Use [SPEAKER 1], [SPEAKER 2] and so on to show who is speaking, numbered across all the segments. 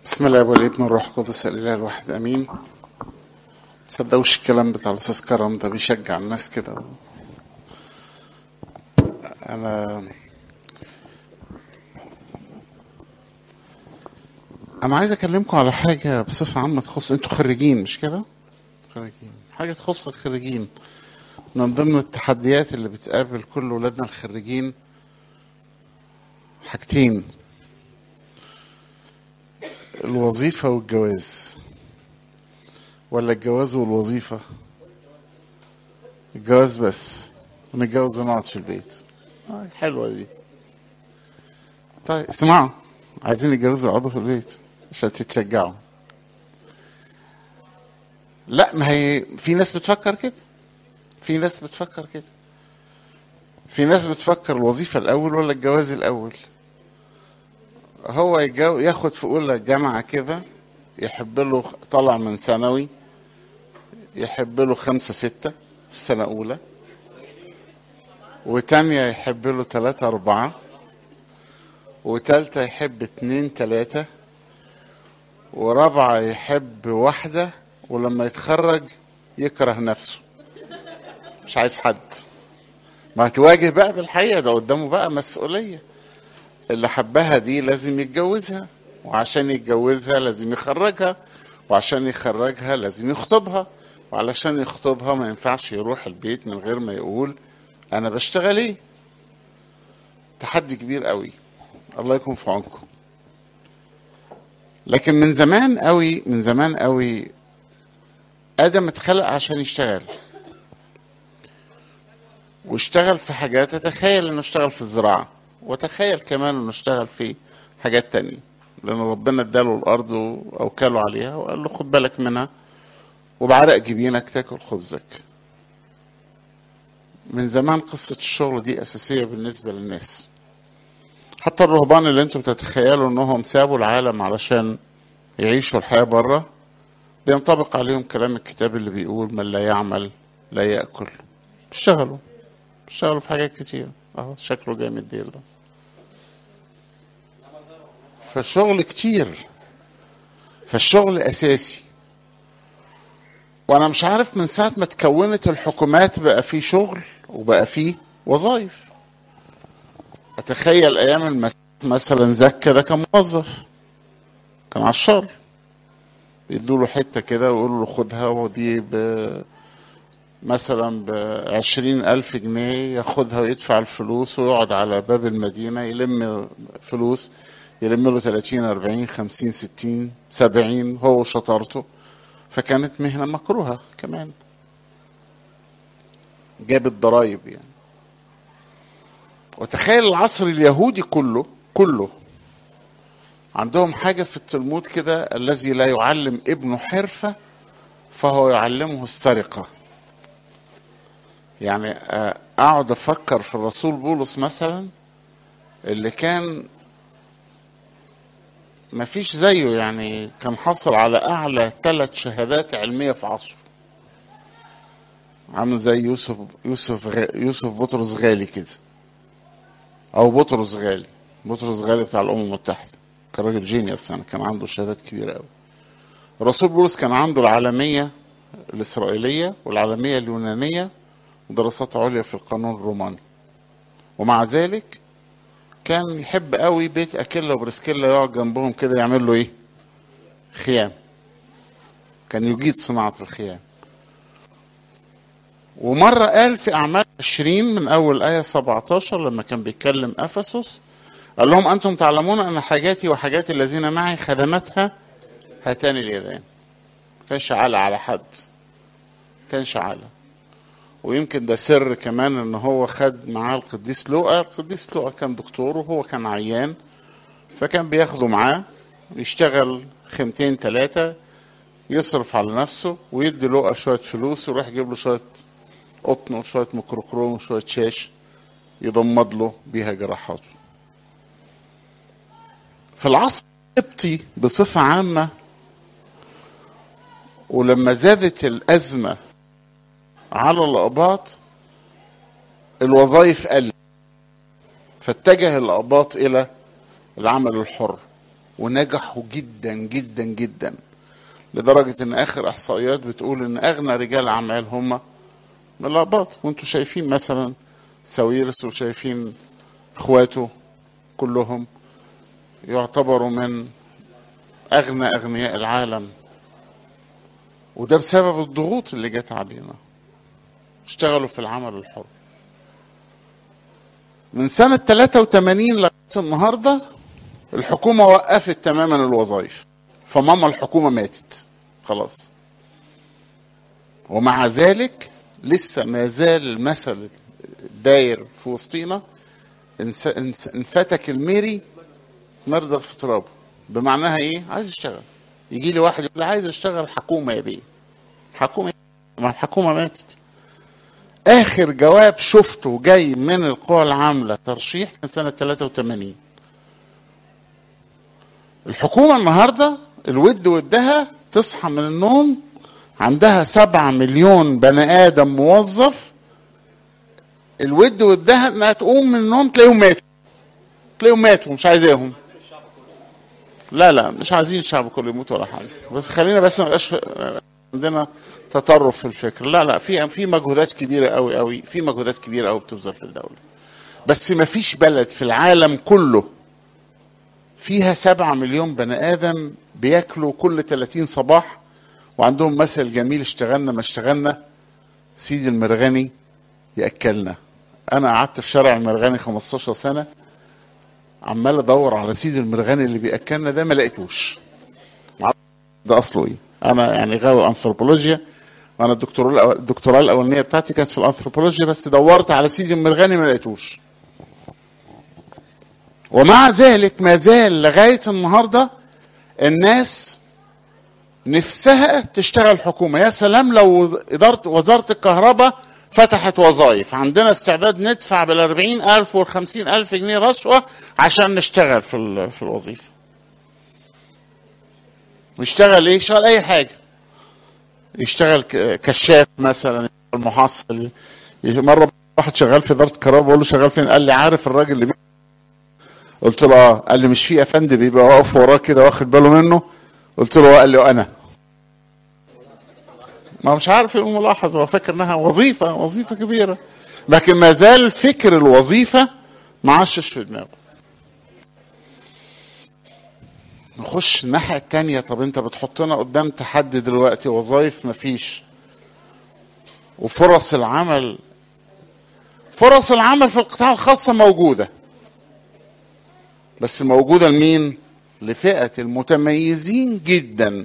[SPEAKER 1] بسم الله والابن والروح القدس الاله الواحد امين تصدقوش الكلام بتاع الاستاذ كرم ده بيشجع الناس كده انا انا عايز اكلمكم على حاجه بصفه عامه تخص انتوا خريجين مش كده خريجين حاجه تخص الخريجين من ضمن التحديات اللي بتقابل كل ولادنا الخريجين حاجتين الوظيفة والجواز ولا الجواز والوظيفة الجواز بس ونتجوز ونقعد في البيت آه حلوة دي طيب اسمعوا عايزين يتجوزوا يقعدوا في البيت عشان تتشجعوا لا ما هي في ناس بتفكر كده في ناس بتفكر كده في ناس بتفكر الوظيفة الأول ولا الجواز الأول هو يجو ياخد في أولى جامعة كده يحب له طلع من ثانوي يحب له خمسة ستة في سنة أولى وتانية يحب له تلاتة أربعة وتالتة يحب اتنين تلاتة ورابعة يحب واحدة ولما يتخرج يكره نفسه مش عايز حد ما هتواجه بقى بالحقيقة ده قدامه بقى مسؤولية اللي حبها دي لازم يتجوزها وعشان يتجوزها لازم يخرجها وعشان يخرجها لازم يخطبها وعلشان يخطبها ما ينفعش يروح البيت من غير ما يقول انا بشتغل ايه تحدي كبير قوي الله يكون في عونكم لكن من زمان قوي من زمان قوي ادم اتخلق عشان يشتغل واشتغل في حاجات اتخيل انه اشتغل في الزراعه وتخيل كمان انه اشتغل في حاجات تانية لان ربنا اداله الارض واوكله عليها وقال له خد بالك منها وبعرق جبينك تاكل خبزك من زمان قصة الشغل دي أساسية بالنسبة للناس حتى الرهبان اللي انتم بتتخيلوا انهم سابوا العالم علشان يعيشوا الحياة بره بينطبق عليهم كلام الكتاب اللي بيقول من لا يعمل لا يأكل اشتغلوا اشتغلوا في حاجات كتير اهو شكله جاي من الدير ده فالشغل كتير فالشغل اساسي وانا مش عارف من ساعه ما اتكونت الحكومات بقى في شغل وبقى في وظائف اتخيل ايام المس... مثلا زكا ده كان موظف كان عشار يدوا له حته كده ويقولوا له خدها ودي ب مثلا بعشرين ألف جنيه ياخدها ويدفع الفلوس ويقعد على باب المدينة يلم فلوس يلم له 30 40 50 60 70 هو وشطارته فكانت مهنة مكروهة كمان جابت ضرائب يعني وتخيل العصر اليهودي كله كله عندهم حاجة في التلمود كده الذي لا يعلم ابنه حرفة فهو يعلمه السرقة يعني اقعد افكر في الرسول بولس مثلا اللي كان ما فيش زيه يعني كان حصل على اعلى ثلاث شهادات علميه في عصره عامل زي يوسف يوسف غ... يوسف بطرس غالي كده او بطرس غالي بطرس غالي بتاع الامم المتحده كان راجل جينيوس يعني كان عنده شهادات كبيره قوي الرسول بولس كان عنده العالميه الاسرائيليه والعالميه اليونانيه ودراسات عليا في القانون الروماني ومع ذلك كان يحب قوي بيت اكيلا وبرسكيلا يقعد جنبهم كده يعمل له ايه خيام كان يجيد صناعة الخيام ومرة قال في أعمال 20 من أول آية 17 لما كان بيتكلم أفسس قال لهم أنتم تعلمون أن حاجاتي وحاجات الذين معي خدمتها هاتان اليدين كانش عالة على حد كانش عالة ويمكن ده سر كمان ان هو خد معاه القديس لوقا القديس لوقا كان دكتور وهو كان عيان فكان بياخده معاه يشتغل خيمتين ثلاثة يصرف على نفسه ويدي لوقا شوية فلوس ويروح يجيب له شوية قطن وشوية ميكروكروم وشوية شاش يضمد له بيها جراحاته في العصر القبطي بصفة عامة ولما زادت الأزمة على الأقباط الوظائف قلت فاتجه الأقباط إلى العمل الحر ونجحوا جدا جدا جدا لدرجة ان اخر احصائيات بتقول ان اغنى رجال اعمال هم من الاباط وانتوا شايفين مثلا ساويرس وشايفين اخواته كلهم يعتبروا من اغنى اغنياء العالم وده بسبب الضغوط اللي جت علينا اشتغلوا في العمل الحر من سنة 83 لغاية النهاردة الحكومة وقفت تماما الوظائف فماما الحكومة ماتت خلاص ومع ذلك لسه ما زال المثل داير في وسطينا انفتك الميري مرضى في ترابه بمعناها ايه عايز يشتغل يجي لي واحد يقول لي عايز اشتغل حكومه يا بيه حكومه ما الحكومه ماتت اخر جواب شفته جاي من القوى العامله ترشيح كان سنه 83 الحكومه النهارده الود ودها تصحى من النوم عندها سبعة مليون بني ادم موظف الود ودها انها تقوم من النوم تلاقيهم ماتوا تلاقيهم ماتوا مش عايزاهم لا لا مش عايزين الشعب كله يموت ولا حاجه بس خلينا بس ما يبقاش عندنا تطرف في الفكر لا لا في في مجهودات كبيره قوي قوي في مجهودات كبيره قوي بتبذل في الدوله بس ما فيش بلد في العالم كله فيها سبعة مليون بني آدم بياكلوا كل 30 صباح وعندهم مثل جميل اشتغلنا ما اشتغلنا سيدي المرغني يأكلنا أنا قعدت في شارع المرغني 15 سنة عمال ادور على سيدي المرغني اللي بياكلنا ده ما لقيتوش ده اصله ايه انا يعني غاوي انثروبولوجيا وانا الدكتوراه الدكتوراه الاولانيه بتاعتي كانت في الانثروبولوجيا بس دورت على سيدي المرغني ما لقيتوش ومع ذلك ما زال لغايه النهارده الناس نفسها تشتغل حكومه يا سلام لو اداره وزاره الكهرباء فتحت وظائف عندنا استعداد ندفع بالأربعين ألف والخمسين ألف جنيه رشوة عشان نشتغل في, في الوظيفة نشتغل ايه يشتغل اي حاجة يشتغل كشاف مثلا المحصل مرة واحد شغال في إدارة كهرباء بقول له شغال فين قال لي عارف الراجل اللي بي... قلت له اه قال لي مش في افندي بيبقى واقف وراه كده واخد باله منه قلت له قال لي انا ما مش عارف ايه الملاحظه هو فاكر انها وظيفه وظيفه كبيره لكن ما زال فكر الوظيفه ما عاشش في دماغه نخش الناحية التانية طب انت بتحطنا قدام تحدي دلوقتي وظائف مفيش وفرص العمل فرص العمل في القطاع الخاص موجودة بس موجودة لمين؟ لفئة المتميزين جدا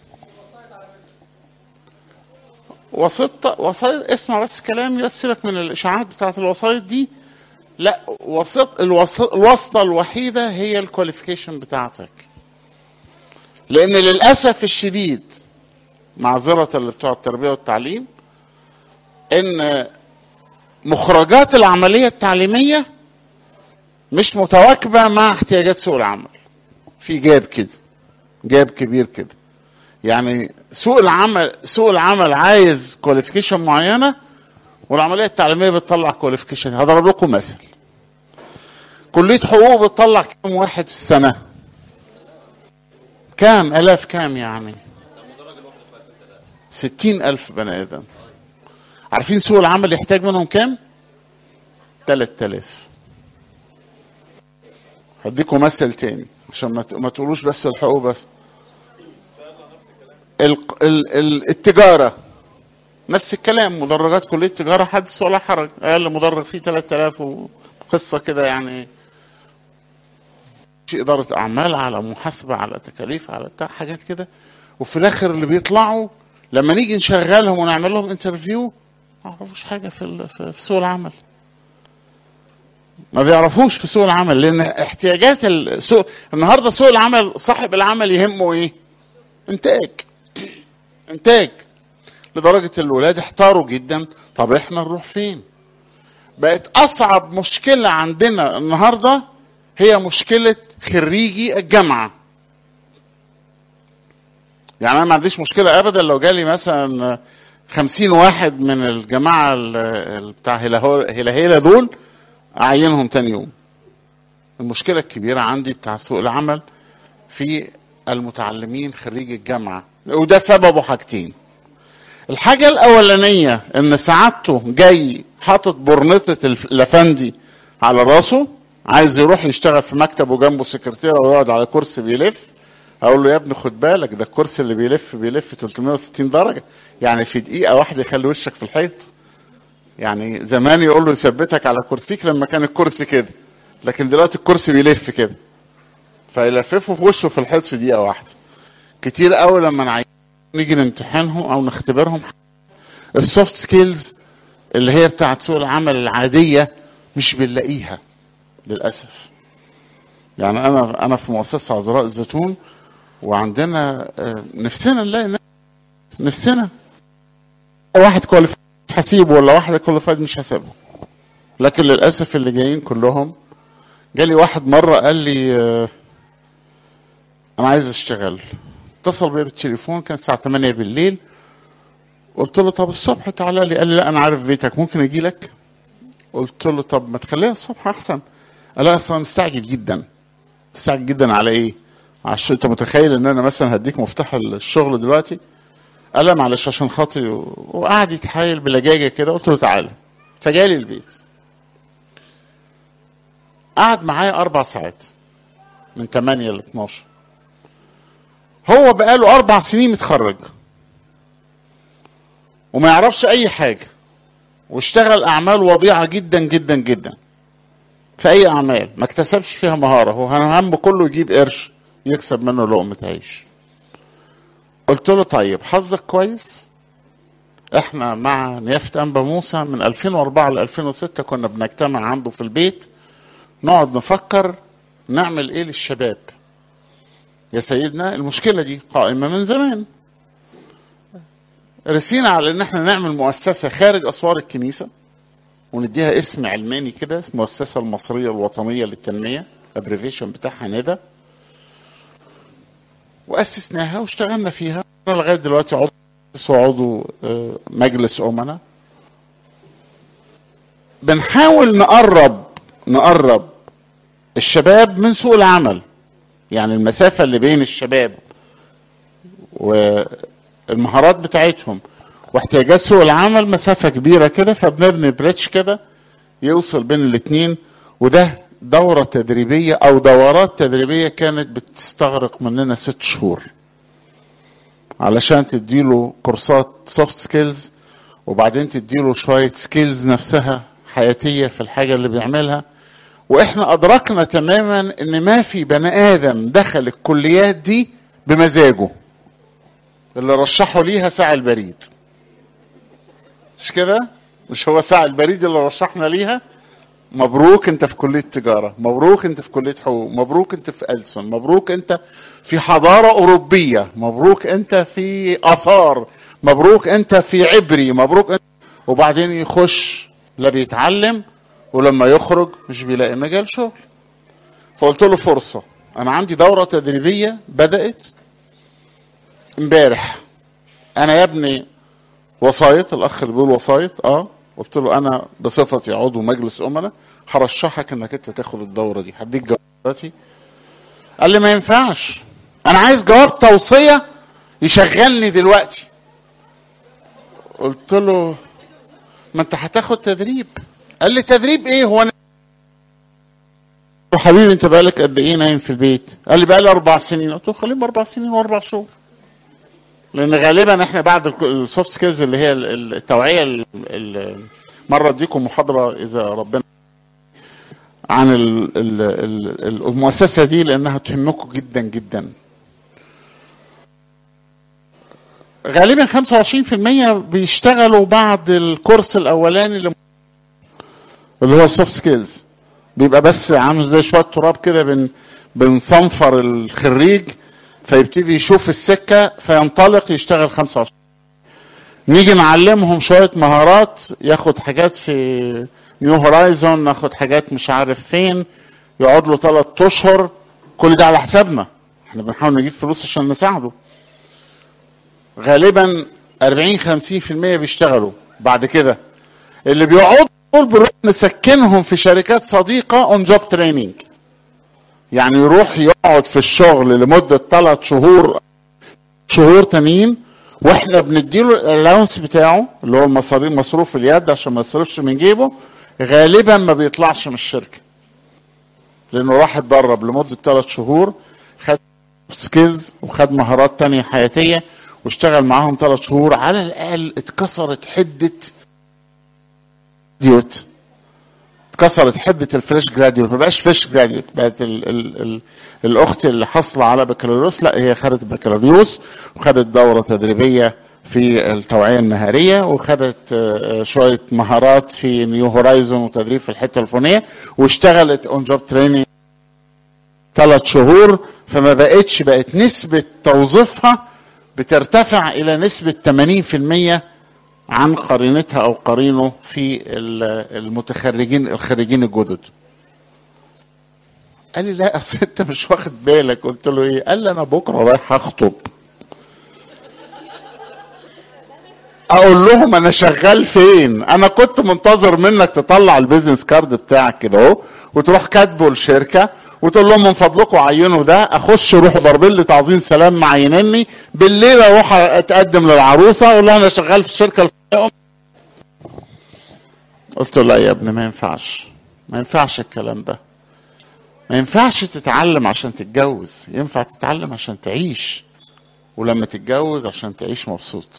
[SPEAKER 1] وسط وسائط اسمع بس كلامي بس سيبك من الاشاعات بتاعت الوسائط دي لا وسط الوسط الواسطه الوحيده هي الكواليفيكيشن بتاعتك لان للاسف الشديد معذره اللي بتوع التربيه والتعليم ان مخرجات العمليه التعليميه مش متواكبه مع احتياجات سوق العمل في جاب كده جاب كبير كده يعني سوق العمل سوق العمل عايز كواليفيكيشن معينه والعمليه التعليميه بتطلع كواليفيكيشن هضرب لكم مثل كليه حقوق بتطلع كام واحد في السنه كام الاف كام يعني ستين الف بني ادم عارفين سوق العمل يحتاج منهم كام تلات الاف هديكم مثل تاني عشان ما تقولوش بس الحقوق بس ال ال التجارة نفس الكلام مدرجات كلية التجارة حدث ولا حرج أقل مدرج فيه 3000 وقصة كده يعني شيء إدارة أعمال على محاسبة على تكاليف على بتاع حاجات كده وفي الآخر اللي بيطلعوا لما نيجي نشغلهم ونعمل لهم انترفيو ما يعرفوش حاجة في, في سوق العمل ما بيعرفوش في سوق العمل لأن احتياجات السوق النهارده سوق العمل صاحب العمل يهمه إيه؟ إنتاج انتاج لدرجة الولاد احتاروا جدا طب احنا نروح فين بقت اصعب مشكلة عندنا النهاردة هي مشكلة خريجي الجامعة يعني انا ما عنديش مشكلة ابدا لو جالي مثلا خمسين واحد من الجماعة بتاع هيلا هيلا دول اعينهم تاني يوم المشكلة الكبيرة عندي بتاع سوق العمل في المتعلمين خريج الجامعة وده سببه حاجتين الحاجة الأولانية إن سعادته جاي حاطط برنطة الأفندي على راسه عايز يروح يشتغل في مكتب وجنبه سكرتيرة ويقعد على كرسي بيلف أقول له يا ابني خد بالك ده الكرسي اللي بيلف بيلف 360 درجة يعني في دقيقة واحدة يخلي وشك في الحيط يعني زمان يقول له يثبتك على كرسيك لما كان الكرسي كده لكن دلوقتي الكرسي بيلف كده فيلففه في وشه في الحيط في دقيقة واحدة كتير قوي لما نعين نيجي نمتحنهم او نختبرهم السوفت سكيلز اللي هي بتاعت سوق العمل العادية مش بنلاقيها للأسف يعني أنا أنا في مؤسسة عذراء الزيتون وعندنا نفسنا نلاقي نفسنا واحد كواليفايد مش هسيبه ولا واحد كواليفايد مش هسيبه لكن للأسف اللي جايين كلهم جالي واحد مرة قال لي أنا عايز أشتغل اتصل بيا بالتليفون كان الساعة 8 بالليل قلت له طب الصبح تعالى لي قال لي لا أنا عارف بيتك ممكن أجي لك قلت له طب ما تخليها الصبح أحسن قال لا أصلا مستعجل جدا مستعجل جدا على إيه؟ عشان أنت متخيل إن أنا مثلا هديك مفتاح الشغل دلوقتي قال لا معلش عشان خاطري وقعد يتحايل بلجاجة كده قلت له تعالى فجالي البيت قعد معايا أربع ساعات من 8 ل 12 هو بقاله أربع سنين متخرج وما يعرفش أي حاجة واشتغل أعمال وضيعة جدا جدا جدا في أي أعمال ما اكتسبش فيها مهارة هو همه كله يجيب قرش يكسب منه لقمة عيش قلت له طيب حظك كويس احنا مع نيافة أنبا موسى من 2004 ل 2006 كنا بنجتمع عنده في البيت نقعد نفكر نعمل ايه للشباب يا سيدنا المشكلة دي قائمة من زمان رسينا على ان احنا نعمل مؤسسة خارج اسوار الكنيسة ونديها اسم علماني كده اسمه المؤسسة المصرية الوطنية للتنمية ابريفيشن بتاعها ندى واسسناها واشتغلنا فيها انا لغايه دلوقتي عضو وعضو مجلس امنا بنحاول نقرب نقرب الشباب من سوق العمل يعني المسافه اللي بين الشباب والمهارات بتاعتهم واحتياجات سوق العمل مسافه كبيره كده فبنبني بريتش كده يوصل بين الاثنين وده دورة تدريبية أو دورات تدريبية كانت بتستغرق مننا ست شهور علشان تديله كورسات سوفت سكيلز وبعدين تديله شوية سكيلز نفسها حياتية في الحاجة اللي بيعملها واحنا أدركنا تماما ان ما في بني آدم دخل الكليات دي بمزاجه اللي رشحوا ليها ساعة البريد مش كده مش هو ساعة البريد اللي رشحنا ليها مبروك انت في كلية تجارة مبروك انت في كلية حقوق مبروك انت في ألسن مبروك انت في حضارة أوروبية مبروك انت في آثار مبروك انت في عبري مبروك انت وبعدين يخش لا بيتعلم ولما يخرج مش بيلاقي مجال شغل فقلت له فرصة أنا عندي دورة تدريبية بدأت امبارح أنا يا ابني وسايط الأخ اللي بيقول وسايط أه قلت له انا بصفتي عضو مجلس امنا هرشحك انك انت تاخد الدوره دي هديك جواب دلوقتي قال لي ما ينفعش انا عايز جواب توصيه يشغلني دلوقتي قلت له ما انت هتاخد تدريب قال لي تدريب ايه هو انا حبيبي انت بقالك قد ايه نايم في البيت قال لي بقالي اربع سنين قلت له خليهم اربع سنين واربع شهور لان غالبا احنا بعد السوفت سكيلز اللي هي التوعيه مره اديكم محاضره اذا ربنا عن المؤسسه دي لانها تهمكم جدا جدا غالبا 25% بيشتغلوا بعد الكورس الاولاني اللي هو السوفت سكيلز بيبقى بس عامل زي شويه تراب كده بن بنصنفر الخريج فيبتدي يشوف السكة فينطلق يشتغل 25 نيجي نعلمهم شوية مهارات ياخد حاجات في نيو هورايزون ناخد حاجات مش عارف فين يقعد له ثلاث اشهر كل ده على حسابنا احنا بنحاول نجيب فلوس عشان نساعده غالبا 40 50% بيشتغلوا بعد كده اللي بيقعدوا دول بنروح نسكنهم في شركات صديقة اون جوب تريننج يعني يروح يقعد في الشغل لمدة ثلاث شهور شهور تانيين واحنا بنديله الالاونس بتاعه اللي هو المصاريف مصروف اليد عشان ما يصرفش من جيبه غالبا ما بيطلعش من الشركه لانه راح اتدرب لمده ثلاث شهور خد سكيلز وخد مهارات تانية حياتيه واشتغل معاهم ثلاث شهور على الاقل اتكسرت حده ديوت اتكسرت حده الفريش جراديوت ما بقاش فريش جراديوت بقت ال ال ال الاخت اللي حاصله على بكالوريوس لا هي خدت بكالوريوس وخدت دوره تدريبيه في التوعيه المهاريه وخدت آه، شويه مهارات في نيو هورايزون وتدريب في الحته الفلانيه واشتغلت اون جوب تريننج ثلاث شهور فما بقتش بقت نسبه توظيفها بترتفع الى نسبه 80% عن قرينتها او قرينه في ال- المتخرجين الخريجين الجدد قال لي لا اصل انت مش واخد بالك قلت له ايه قال لي انا بكره رايح اخطب اقول لهم انا شغال فين انا كنت منتظر منك تطلع البيزنس كارد بتاعك كده اهو وتروح كاتبه الشركه وتقول لهم من فضلكم عينوا ده اخش روحوا ضاربين لي تعظيم سلام معينني بالليل اروح اتقدم للعروسه اقول لها انا شغال في الشركه الفلانية. قلت له لا يا ابني ما ينفعش ما ينفعش الكلام ده ما ينفعش تتعلم عشان تتجوز ينفع تتعلم عشان تعيش ولما تتجوز عشان تعيش مبسوط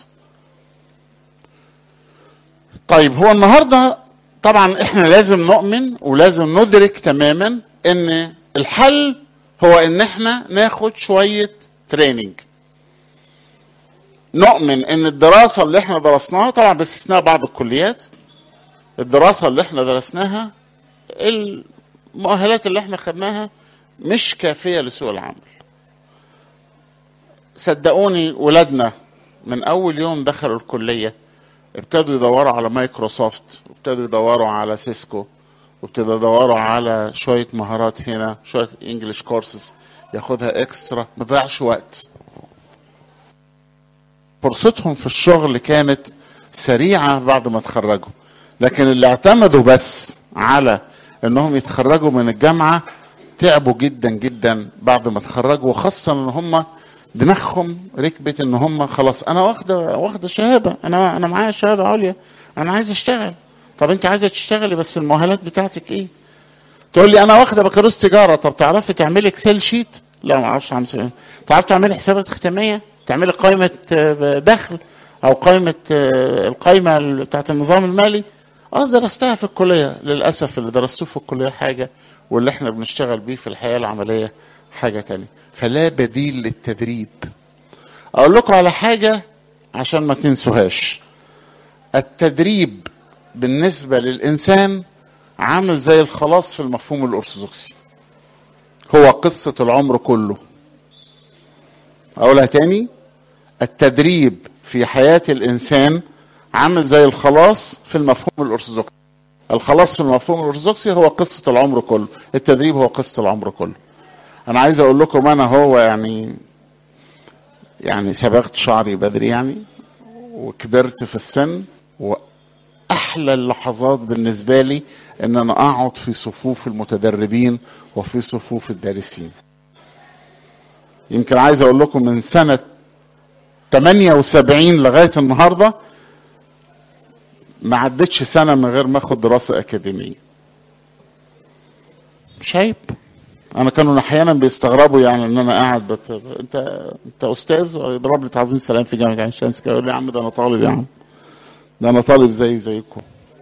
[SPEAKER 1] طيب هو النهارده طبعا احنا لازم نؤمن ولازم ندرك تماما ان الحل هو ان احنا ناخد شويه تريننج نؤمن ان الدراسه اللي احنا درسناها طبعا باستثناء بعض الكليات الدراسه اللي احنا درسناها المؤهلات اللي احنا خدناها مش كافيه لسوق العمل صدقوني ولادنا من اول يوم دخلوا الكليه ابتدوا يدوروا على مايكروسوفت وابتدوا يدوروا على سيسكو وابتدوا يدوروا على شويه مهارات هنا شويه انجلش كورسز ياخدها اكسترا ما ضيعش وقت فرصتهم في الشغل كانت سريعه بعد ما اتخرجوا لكن اللي اعتمدوا بس على انهم يتخرجوا من الجامعه تعبوا جدا جدا بعد ما اتخرجوا وخاصه ان هم دماغهم ركبت ان هم خلاص انا واخده واخده شهاده انا انا معايا شهاده عليا انا عايز اشتغل طب انت عايزه تشتغلي بس المؤهلات بتاعتك ايه تقول لي انا واخده بكالوريوس تجاره طب تعرفي تعملي اكسل شيت لا ما اعرفش اعمل إكسل. تعرفي تعملي حسابات ختاميه تعملي قائمه آه، دخل او قائمه آه، القائمه بتاعت النظام المالي اه درستها في الكليه للاسف اللي درستوه في الكليه حاجه واللي احنا بنشتغل بيه في الحياه العمليه حاجه تانية فلا بديل للتدريب اقول لكم على حاجه عشان ما تنسوهاش التدريب بالنسبه للانسان عامل زي الخلاص في المفهوم الارثوذكسي هو قصه العمر كله اقولها تاني التدريب في حياه الانسان عامل زي الخلاص في المفهوم الارثوذكسي الخلاص في المفهوم الارثوذكسي هو قصه العمر كله التدريب هو قصه العمر كله انا عايز اقول لكم انا هو يعني يعني صبغت شعري بدري يعني وكبرت في السن واحلى اللحظات بالنسبه لي ان انا اقعد في صفوف المتدربين وفي صفوف الدارسين يمكن عايز اقول لكم من سنه 78 لغايه النهارده ما عدتش سنه من غير ما اخد دراسه اكاديميه مش عيب انا كانوا احيانا بيستغربوا يعني ان انا قاعد بت... انت انت استاذ ويضرب لي تعظيم سلام في جامعه عين شمس كده يقول لي يا عم ده انا طالب يا عم ده انا طالب زي زيكم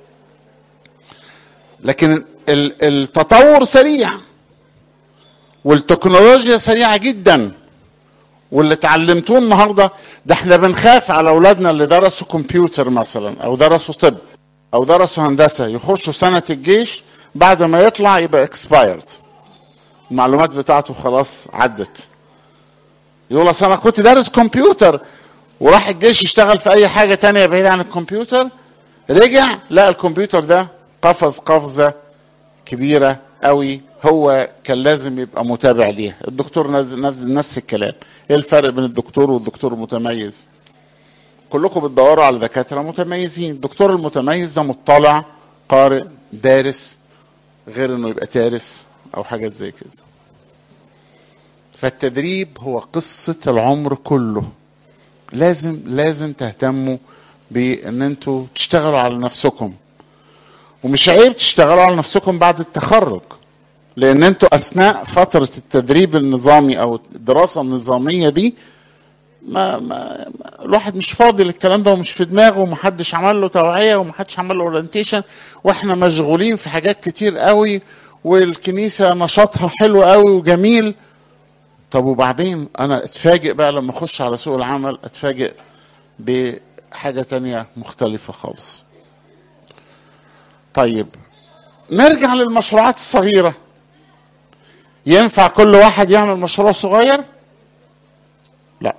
[SPEAKER 1] لكن ال- التطور سريع والتكنولوجيا سريعه جدا واللي اتعلمتوه النهارده ده احنا بنخاف على اولادنا اللي درسوا كمبيوتر مثلا او درسوا طب او درسوا هندسه يخشوا سنه الجيش بعد ما يطلع يبقى اكسبايرد المعلومات بتاعته خلاص عدت يقول اصل انا كنت دارس كمبيوتر وراح الجيش يشتغل في اي حاجه تانية بعيد عن الكمبيوتر رجع لقى الكمبيوتر ده قفز قفزه كبيره قوي هو كان لازم يبقى متابع ليها الدكتور نفس نفس الكلام ايه الفرق بين الدكتور والدكتور المتميز كلكم بتدوروا على دكاتره متميزين الدكتور المتميز ده مطلع قارئ دارس غير انه يبقى تارس او حاجات زي كده فالتدريب هو قصة العمر كله لازم لازم تهتموا بان انتوا تشتغلوا على نفسكم ومش عيب تشتغلوا على نفسكم بعد التخرج لان انتوا اثناء فترة التدريب النظامي او الدراسة النظامية دي ما, ما, ما الواحد مش فاضي للكلام ده ومش في دماغه ومحدش عمل له توعية ومحدش عمل له اورينتيشن واحنا مشغولين في حاجات كتير قوي والكنيسة نشاطها حلو قوي وجميل طب وبعدين انا اتفاجئ بقى لما اخش على سوق العمل اتفاجئ بحاجة تانية مختلفة خالص طيب نرجع للمشروعات الصغيرة ينفع كل واحد يعمل مشروع صغير لا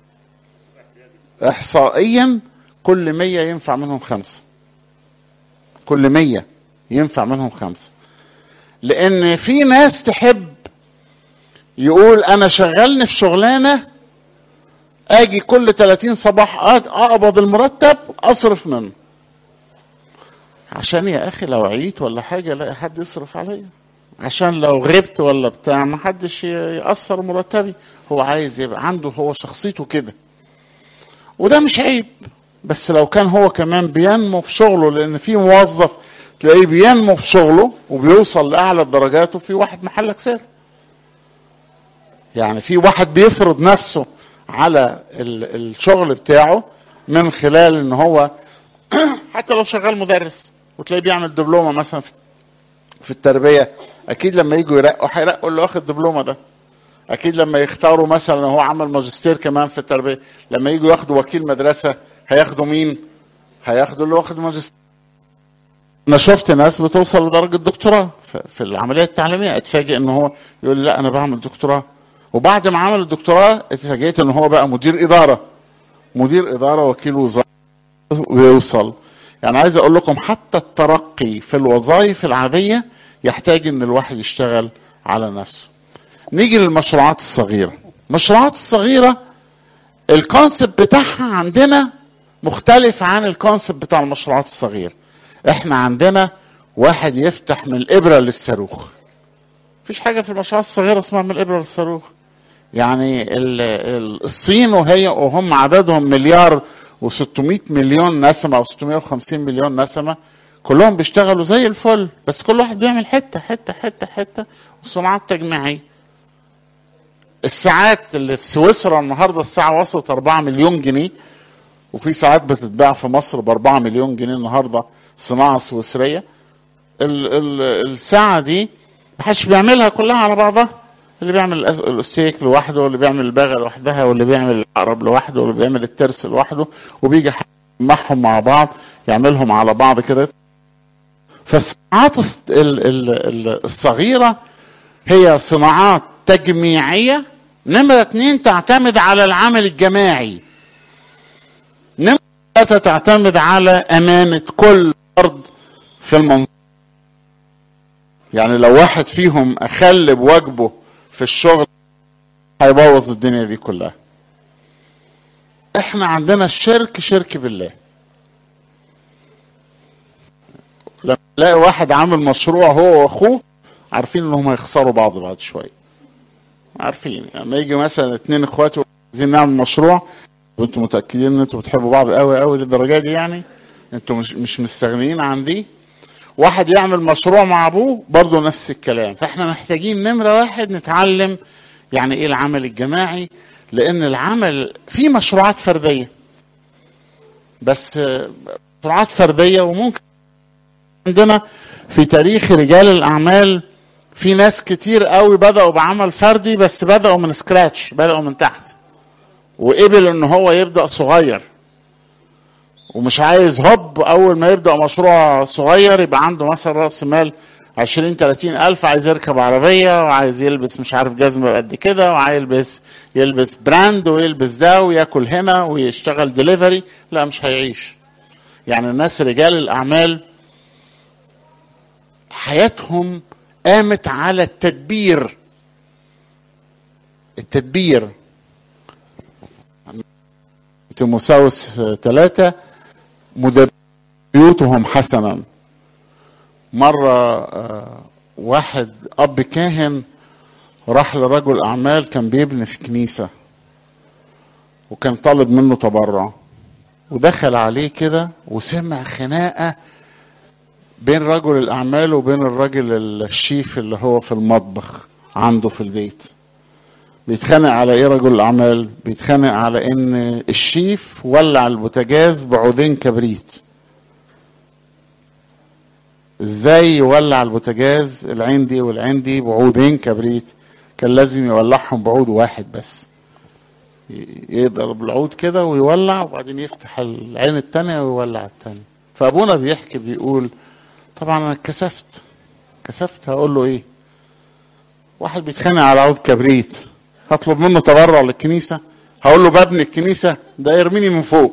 [SPEAKER 1] احصائيا كل مية ينفع منهم خمسة كل مية ينفع منهم خمسة لان في ناس تحب يقول انا شغلني في شغلانه اجي كل 30 صباح اقبض المرتب اصرف منه عشان يا اخي لو عييت ولا حاجه الاقي حد يصرف عليا عشان لو غبت ولا بتاع ما حدش ياثر مرتبي هو عايز يبقى عنده هو شخصيته كده وده مش عيب بس لو كان هو كمان بينمو في شغله لان في موظف تلاقيه بينمو في شغله وبيوصل لاعلى الدرجات وفي واحد محلك سر يعني في واحد بيفرض نفسه على الشغل بتاعه من خلال ان هو حتى لو شغال مدرس وتلاقيه بيعمل دبلومه مثلا في التربيه اكيد لما يجوا يرقوا هيرقوا اللي واخد دبلومه ده اكيد لما يختاروا مثلا هو عمل ماجستير كمان في التربيه لما يجوا ياخدوا وكيل مدرسه هياخدوا مين هياخدوا اللي واخد ماجستير انا شفت ناس بتوصل لدرجه دكتوراه في العمليه التعليميه اتفاجئ ان هو يقول لي لا انا بعمل دكتوراه وبعد ما عمل الدكتوراه اتفاجئت ان هو بقى مدير اداره مدير اداره وكيل وزاره ويوصل يعني عايز اقول لكم حتى الترقي في الوظائف العاديه يحتاج ان الواحد يشتغل على نفسه نيجي للمشروعات الصغيره المشروعات الصغيره الكونسبت بتاعها عندنا مختلف عن الكونسبت بتاع المشروعات الصغيره احنا عندنا واحد يفتح من الابره للصاروخ مفيش حاجه في المشروعات الصغيره اسمها من الابره للصاروخ يعني الصين وهي وهم عددهم مليار و600 مليون نسمه او 650 مليون نسمه كلهم بيشتغلوا زي الفل بس كل واحد بيعمل حته حته حته حته وصناعات تجميعيه الساعات اللي في سويسرا النهارده الساعه وصلت 4 مليون جنيه وفي ساعات بتتباع في مصر ب 4 مليون جنيه النهارده صناعه سويسريه ال ال الساعه دي محدش بيعملها كلها على بعضها اللي بيعمل الاستيك لوحده واللي بيعمل الباغه لوحدها واللي بيعمل العقرب لوحده واللي بيعمل الترس لوحده وبيجي يجمعهم مع بعض يعملهم على بعض كده فالصناعات الصغيرة هي صناعات تجميعية نمرة اتنين تعتمد على العمل الجماعي نمرة ثلاثة تعتمد على أمانة كل فرد في المنظومة يعني لو واحد فيهم أخل بواجبه في الشغل هيبوظ الدنيا دي كلها احنا عندنا الشرك شرك بالله لما تلاقي واحد عامل مشروع هو واخوه عارفين انهم هيخسروا بعض بعد شويه عارفين لما يعني يجي مثلا اتنين اخوات عايزين نعمل مشروع وانتم متاكدين ان انتم بتحبوا بعض قوي قوي للدرجه دي يعني انتم مش مش مستغنيين عن دي واحد يعمل مشروع مع ابوه برضه نفس الكلام فاحنا محتاجين نمره واحد نتعلم يعني ايه العمل الجماعي لان العمل في مشروعات فرديه بس مشروعات فرديه وممكن عندنا في تاريخ رجال الاعمال في ناس كتير قوي بداوا بعمل فردي بس بداوا من سكراتش بداوا من تحت وقبل ان هو يبدا صغير ومش عايز هوب اول ما يبدا مشروع صغير يبقى عنده مثلا راس مال 20 30 الف عايز يركب عربيه وعايز يلبس مش عارف جزمه قد كده وعايز يلبس يلبس براند ويلبس ده وياكل هنا ويشتغل ديليفري لا مش هيعيش يعني الناس رجال الاعمال حياتهم قامت على التدبير التدبير تيموساوس ثلاثة مدبر بيوتهم حسنا مرة واحد أب كاهن راح لرجل اعمال كان بيبني في كنيسه وكان طالب منه تبرع ودخل عليه كده وسمع خناقه بين رجل الاعمال وبين الراجل الشيف اللي هو في المطبخ عنده في البيت بيتخانق على ايه رجل الاعمال بيتخانق على ان الشيف ولع البوتاجاز بعودين كبريت ازاي يولع البوتاجاز العين دي والعين دي بعودين كبريت كان لازم يولعهم بعود واحد بس يضرب العود كده ويولع وبعدين يفتح العين التانية ويولع التانية فابونا بيحكي بيقول طبعا انا اتكسفت كسفت هقول له ايه واحد بيتخانق على عود كبريت هطلب منه تبرع للكنيسه هقول له ببني الكنيسه ده يرميني من فوق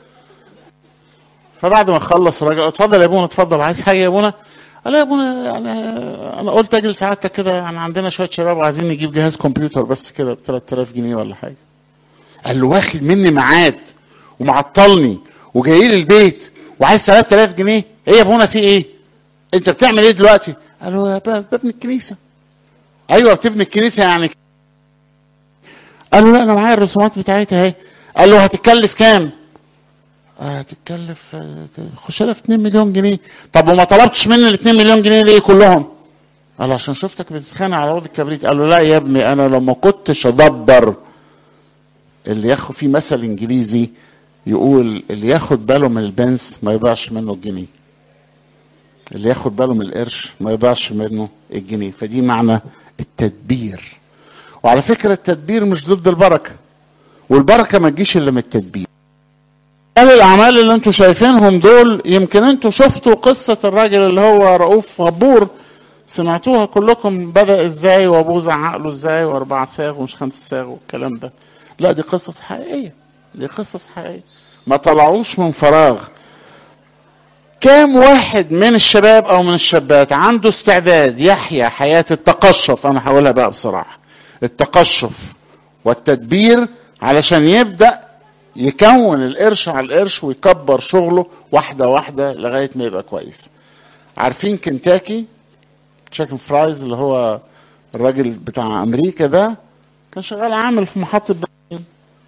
[SPEAKER 1] فبعد ما خلص الراجل اتفضل يا ابونا اتفضل عايز حاجه يا ابونا قال يا ابونا يعني انا قلت اجي سعادتك كده يعني عندنا شويه شباب وعايزين نجيب جهاز كمبيوتر بس كده ب 3000 جنيه ولا حاجه قال له واخد مني ميعاد ومعطلني وجاي لي البيت وعايز 3000 جنيه ايه يا ابونا في ايه انت بتعمل ايه دلوقتي قال له ببني الكنيسه ايوه بتبني الكنيسه يعني قال له لا انا معايا الرسومات بتاعتها اهي قال له هتتكلف كام هتتكلف خش لها في 2 مليون جنيه طب وما طلبتش مني ال 2 مليون جنيه ليه كلهم قال له عشان شفتك بتتخانق على عود الكبريت قال له لا يا ابني انا لما كنتش ادبر اللي ياخد في مثل انجليزي يقول اللي ياخد باله من البنس ما يضيعش منه الجنيه اللي ياخد باله من القرش ما يضيعش منه الجنيه فدي معنى التدبير وعلى فكرة التدبير مش ضد البركة والبركة ما تجيش إلا من التدبير قال الأعمال اللي انتوا شايفينهم دول يمكن انتوا شفتوا قصة الراجل اللي هو رؤوف غبور سمعتوها كلكم بدأ ازاي وابوه زعق له ازاي واربع ساغ ومش خمس ساغ والكلام ده لا دي قصص حقيقية دي قصص حقيقية ما طلعوش من فراغ كام واحد من الشباب او من الشابات عنده استعداد يحيا حياة التقشف انا هقولها بقى بصراحة التقشف والتدبير علشان يبدأ يكون القرش على القرش ويكبر شغله واحدة واحدة لغاية ما يبقى كويس عارفين كنتاكي تشيكن فرايز اللي هو الراجل بتاع امريكا ده كان شغال عامل في محطة بنزين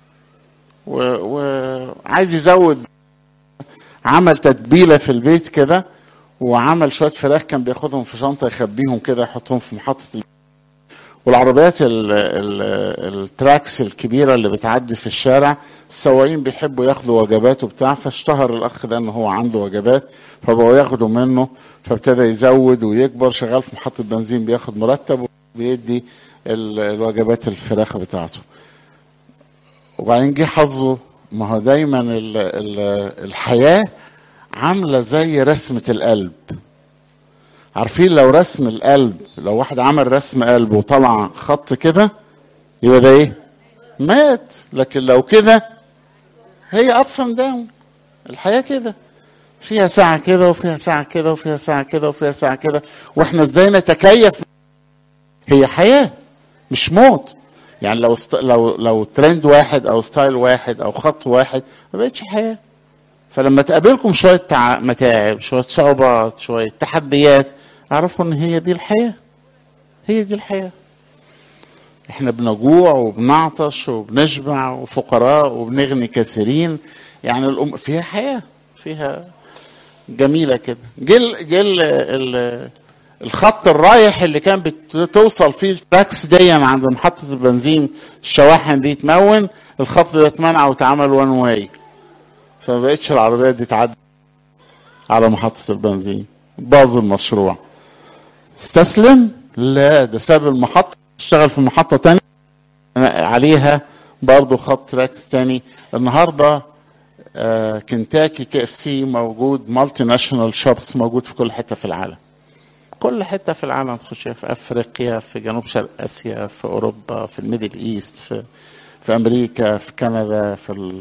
[SPEAKER 1] وعايز يزود عمل تتبيلة في البيت كده وعمل شوية فراخ كان بياخدهم في شنطة يخبيهم كده يحطهم في محطة والعربيات ال ال التراكس الكبيرة اللي بتعدي في الشارع السواقين بيحبوا ياخدوا وجبات وبتاع فاشتهر الأخ ده إن هو عنده وجبات فبقوا ياخدوا منه فابتدى يزود ويكبر شغال في محطة بنزين بياخد مرتب وبيدي الوجبات الفراخ بتاعته وبعدين جه حظه ما هو دايما ال ال الحياة عاملة زي رسمة القلب عارفين لو رسم القلب لو واحد عمل رسم قلب وطلع خط كده يبقى ده ايه مات لكن لو كده هي ابس اند داون الحياة كده فيها ساعة كده وفيها ساعة كده وفيها ساعة كده وفيها ساعة كده واحنا ازاي نتكيف هي حياة مش موت يعني لو است... لو لو ترند واحد او ستايل واحد او خط واحد ما بقتش حياه فلما تقابلكم شويه تع... متاعب شويه صعوبات شويه تحديات اعرفوا ان هي دي الحياه هي دي الحياه احنا بنجوع وبنعطش وبنشبع وفقراء وبنغني كثيرين يعني الأم فيها حياه فيها جميله كده جل جل ال... الخط الرايح اللي كان بتوصل فيه التاكس دي عند محطة البنزين الشواحن دي تمون الخط ده اتمنع واتعمل وان واي فما بقتش العربيات دي تعدي على محطة البنزين باظ المشروع استسلم لا ده ساب المحطة اشتغل في محطة تانية عليها برضه خط تراكس تاني النهارده آه كنتاكي كي اف سي موجود مالتي ناشونال شوبس موجود في كل حته في العالم كل حته في العالم تخش في افريقيا في جنوب شرق اسيا في اوروبا في الميدل ايست في في امريكا في كندا في ال...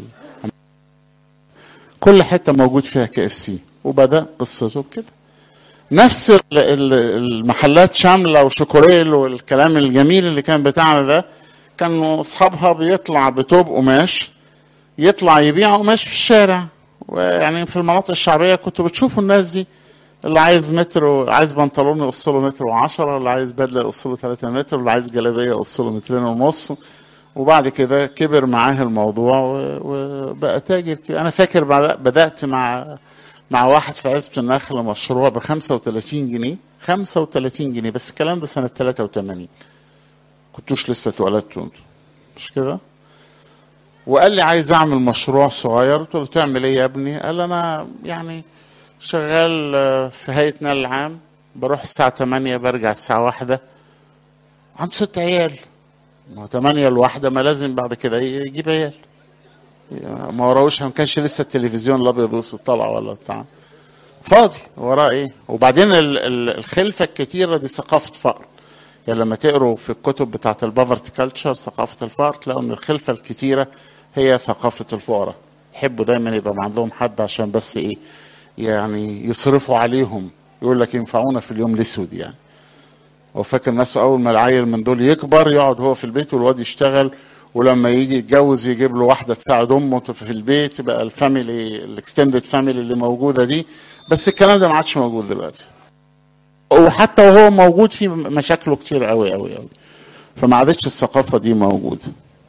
[SPEAKER 1] كل حته موجود فيها كي اف سي وبدا قصته بكده نفس المحلات شامله وشوكوريل والكلام الجميل اللي كان بتاعنا ده كانوا اصحابها بيطلع بتوب قماش يطلع يبيع قماش في الشارع ويعني في المناطق الشعبيه كنتوا بتشوفوا الناس دي اللي عايز متر عايز بنطلون يقص له متر وعشرة اللي عايز بدله يقص له 3 متر اللي عايز جلابيه يقص له مترين ونص وبعد كده كبر معاه الموضوع و- وبقى تاجر كبير. انا فاكر بعد- بدات مع مع واحد في عزبة النخل مشروع ب 35 جنيه 35 جنيه بس الكلام ده سنة 83 كنتوش لسه اتولدتوا انتوا مش كده؟ وقال لي عايز اعمل مشروع صغير قلت له تعمل ايه يا ابني؟ قال انا يعني شغال آه، في هيئة نقل العام بروح الساعة 8 برجع الساعة واحدة عنده ست عيال ما هو 8 لواحدة ما لازم بعد كده يجيب عيال ما وراهوش ما كانش لسه التلفزيون الابيض والاسود طالع ولا بتاع فاضي وراه ايه وبعدين ال- ال- الخلفه الكتيره دي ثقافه فقر يعني لما تقروا في الكتب بتاعت البافرت كلتشر ثقافه الفقر تلاقوا ان الخلفه الكتيره هي ثقافه الفقراء يحبوا دايما يبقى عندهم حد عشان بس ايه يعني يصرفوا عليهم يقول لك ينفعونا في اليوم الاسود يعني هو فاكر نفسه اول ما العيل من دول يكبر يقعد هو في البيت والواد يشتغل ولما يجي يتجوز يجيب له واحده تساعد امه في البيت يبقى الفاميلي الاكستندد فاميلي اللي موجوده دي بس الكلام ده ما عادش موجود دلوقتي وحتى وهو موجود في مشاكله كتير قوي قوي قوي فما عادتش الثقافه دي موجوده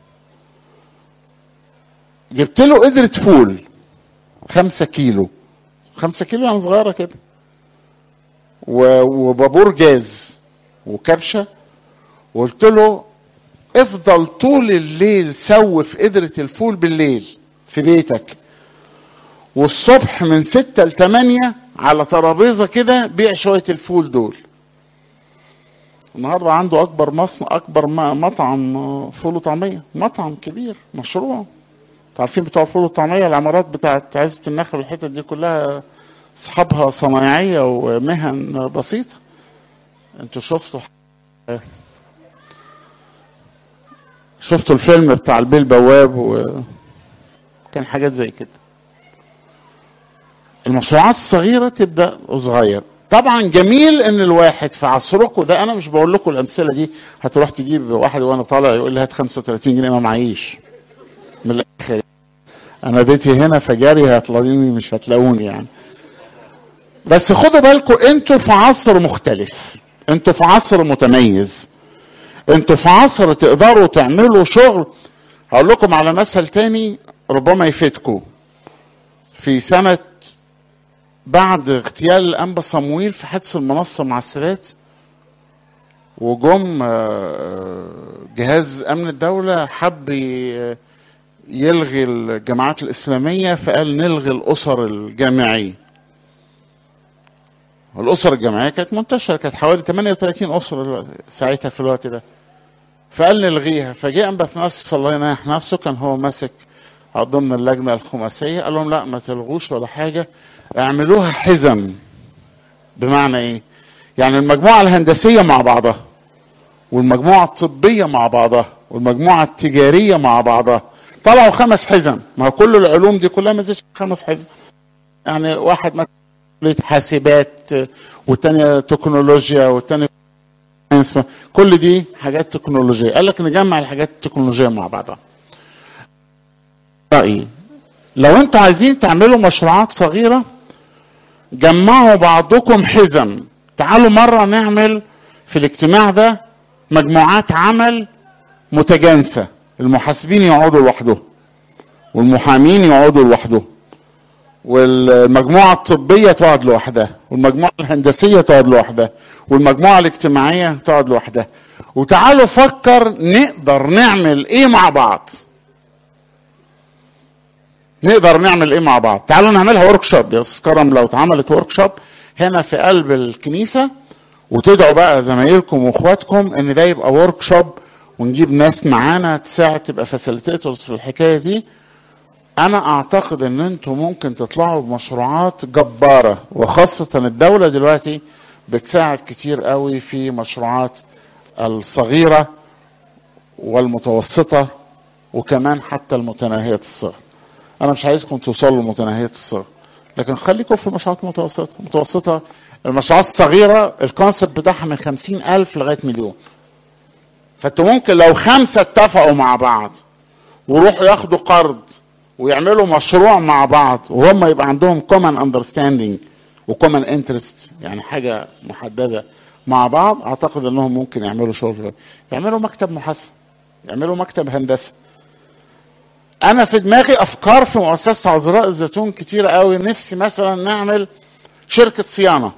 [SPEAKER 1] جبت له قدرة فول خمسة كيلو خمسة كيلو يعني صغيرة كده و- وبابور جاز وكبشة وقلت له افضل طول الليل سوي في قدرة الفول بالليل في بيتك والصبح من ستة لتمانية على ترابيزة كده بيع شوية الفول دول النهارده عنده اكبر مصنع اكبر م- مطعم فول وطعميه مطعم كبير مشروع انتوا عارفين بتوع الفول والطعميه العمارات بتاعت عزبه النخل والحتت دي كلها اصحابها صنايعيه ومهن بسيطه انتوا شفتوا شفتوا الفيلم بتاع البيه البواب وكان حاجات زي كده المشروعات الصغيرة تبدأ صغير طبعا جميل ان الواحد في عصركم ده انا مش بقول لكم الامثله دي هتروح تجيب واحد وانا طالع يقول لي هات 35 جنيه ما معيش من الاخر انا بيتي هنا فجاري هتلاقوني مش هتلاقوني يعني بس خدوا بالكم انتوا في عصر مختلف انتوا في عصر متميز انتوا في عصر تقدروا تعملوا شغل هقول لكم على مثل تاني ربما يفيدكم في سنة بعد اغتيال الأنبا صمويل في حادث المنصة مع السادات وجم آه، جهاز أمن الدولة حب ي- يلغي الجماعات الإسلامية فقال نلغي الأسر الجامعية الأسر الجامعية كانت منتشرة كانت حوالي 38 أسرة الوقت- ساعتها في الوقت ده فقال نلغيها فجاء أنبا ناس الله يناح نفسه كان هو ماسك ضمن اللجنة الخماسية قال لهم لا ما تلغوش ولا حاجة اعملوها حزم بمعنى ايه يعني المجموعة الهندسية مع بعضها والمجموعة الطبية مع بعضها والمجموعة التجارية مع بعضها طلعوا خمس حزم ما هو كل العلوم دي كلها ما تزيدش خمس حزم يعني واحد مثلا كلية حاسبات والتانية تكنولوجيا والتانية ساينس، كل دي حاجات تكنولوجية قال لك نجمع الحاجات التكنولوجية مع بعضها رأيي لو انتوا عايزين تعملوا مشروعات صغيرة جمعوا بعضكم حزم تعالوا مرة نعمل في الاجتماع ده مجموعات عمل متجانسة المحاسبين يقعدوا لوحدهم والمحامين يقعدوا لوحدهم والمجموعة الطبية تقعد لوحدها والمجموعة الهندسية تقعد لوحدها والمجموعة الاجتماعية تقعد لوحدها وتعالوا فكر نقدر نعمل ايه مع بعض نقدر نعمل ايه مع بعض تعالوا نعملها ورك شوب يا استاذ كرم لو اتعملت ورك شوب هنا في قلب الكنيسه وتدعوا بقى زمايلكم واخواتكم ان ده يبقى ورك شوب ونجيب ناس معانا تساعد تبقى فاسيليتيتورز في الحكايه دي انا اعتقد ان انتم ممكن تطلعوا بمشروعات جباره وخاصه الدوله دلوقتي بتساعد كتير قوي في مشروعات الصغيره والمتوسطه وكمان حتى المتناهيه الصغر انا مش عايزكم توصلوا لمتناهيه الصغر لكن خليكم في مشروعات متوسطه متوسطه المشروعات الصغيره الكونسيبت بتاعها من خمسين ألف لغايه مليون فانتوا ممكن لو خمسه اتفقوا مع بعض ويروحوا ياخدوا قرض ويعملوا مشروع مع بعض وهم يبقى عندهم كومن اندرستاندينج وكومن انترست يعني حاجه محدده مع بعض اعتقد انهم ممكن يعملوا شغل يعملوا مكتب محاسبه يعملوا مكتب هندسه انا في دماغي افكار في مؤسسه عذراء الزيتون كتيره قوي نفسي مثلا نعمل شركه صيانه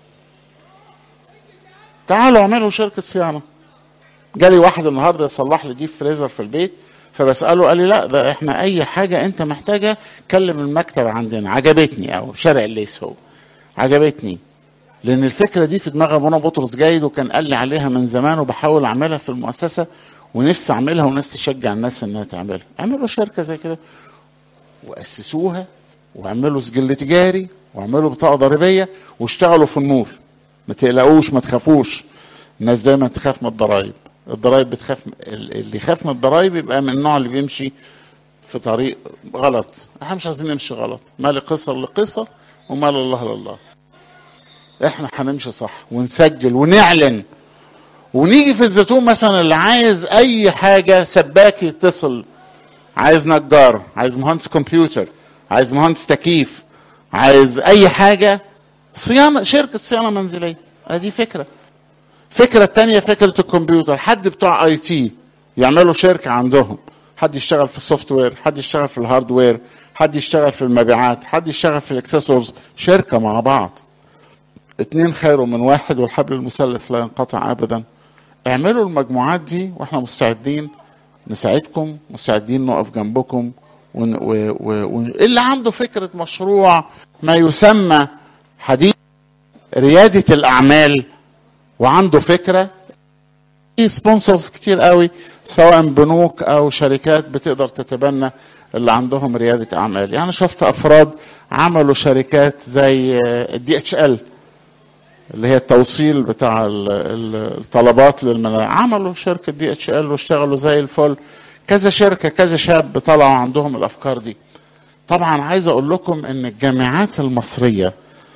[SPEAKER 1] تعالوا اعملوا شركه صيانه جالي واحد النهارده يصلح لي ديب فريزر في البيت فبساله قال لي لا ده احنا اي حاجه انت محتاجها كلم المكتب عندنا عجبتني او شارع الليس هو عجبتني لان الفكره دي في دماغ ابونا بطرس جيد وكان قال لي عليها من زمان وبحاول اعملها في المؤسسه ونفسي اعملها ونفسي اشجع الناس انها تعملها اعملوا شركه زي كده واسسوها واعملوا سجل تجاري واعملوا بطاقه ضريبيه واشتغلوا في النور ما تقلقوش ما تخافوش الناس دايما تخاف من الضرايب الضرايب بتخاف اللي يخاف من الضرايب يبقى من النوع اللي بيمشي في طريق غلط احنا مش عايزين نمشي غلط ما لقصر لقصر وما لله لله احنا هنمشي صح ونسجل ونعلن ونيجي في الزيتون مثلا اللي عايز اي حاجه سباك يتصل عايز نجار عايز مهندس كمبيوتر عايز مهندس تكييف عايز اي حاجه صيانه شركه صيانه منزليه ادي فكره فكرة التانية فكرة الكمبيوتر حد بتوع اي تي يعملوا شركة عندهم حد يشتغل في السوفت وير حد يشتغل في الهاردوير حد يشتغل في المبيعات حد يشتغل في الاكسسوارز شركة مع بعض اتنين خير من واحد والحبل المثلث لا ينقطع ابدا اعملوا المجموعات دي واحنا مستعدين نساعدكم مستعدين نقف جنبكم واللي عنده فكرة مشروع ما يسمى حديث ريادة الأعمال وعنده فكره في سبونسرز كتير قوي سواء بنوك او شركات بتقدر تتبنى اللي عندهم رياده اعمال يعني شفت افراد عملوا شركات زي الدي اتش ال اللي هي التوصيل بتاع الطلبات للمنازل عملوا شركه دي اتش ال واشتغلوا زي الفل كذا شركه كذا شاب طلعوا عندهم الافكار دي طبعا عايز اقول لكم ان الجامعات المصريه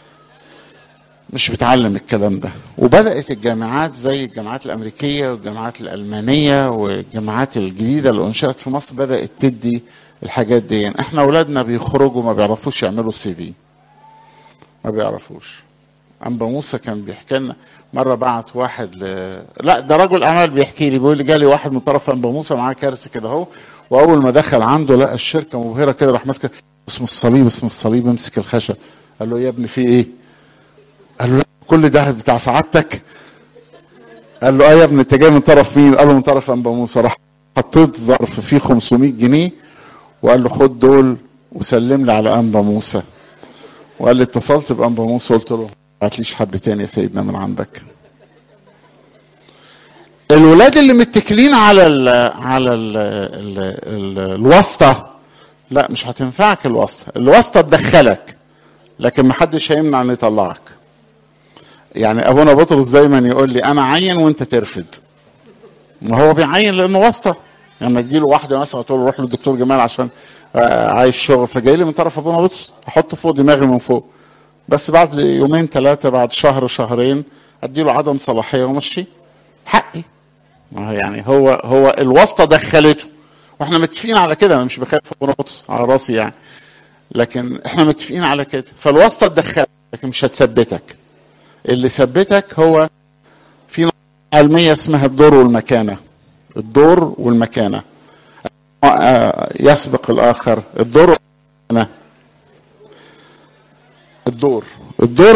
[SPEAKER 1] مش بتعلم الكلام ده وبدأت الجامعات زي الجامعات الأمريكية والجامعات الألمانية والجامعات الجديدة اللي أنشأت في مصر بدأت تدي الحاجات دي احنا أولادنا بيخرجوا ما بيعرفوش يعملوا سي في ما بيعرفوش أنبا موسى كان بيحكي لنا مرة بعت واحد ل... لا ده رجل أعمال بيحكي لي بيقول لي جالي واحد من طرف أنبا موسى معاه كارثة كده أهو وأول ما دخل عنده لقى الشركة مبهرة كده راح ماسك اسم الصليب اسم الصليب امسك الخشب قال له يا ابني في إيه؟ قال له لا كل ده بتاع سعادتك قال له اه يا ابني انت جاي من طرف مين قال له من طرف انبا موسى راح حطيت ظرف فيه 500 جنيه وقال له خد دول وسلم لي على انبا موسى وقال لي اتصلت بانبا موسى قلت له ما بعتليش حد تاني يا سيدنا من عندك الولاد اللي متكلين على ال على ال ال ال الواسطه لا مش هتنفعك الواسطه الواسطه تدخلك لكن محدش هيمنع ان يطلعك يعني ابونا بطرس دايما يقول لي انا عين وانت ترفض ما هو بيعين لانه واسطه لما يعني تجي له واحده مثلا تقول له روح للدكتور جمال عشان عايز شغل فجاي لي من طرف ابونا بطرس احطه فوق دماغي من فوق بس بعد يومين ثلاثه بعد شهر شهرين ادي له عدم صلاحيه ومشي حقي يعني هو هو الواسطه دخلته واحنا متفقين على كده انا مش بخاف ابونا بطرس على راسي يعني لكن احنا متفقين على كده فالواسطه تدخلك لكن مش هتثبتك اللي ثبتك هو في علمية اسمها الدور والمكانة الدور والمكانة يسبق الآخر الدور والمكانة الدور الدور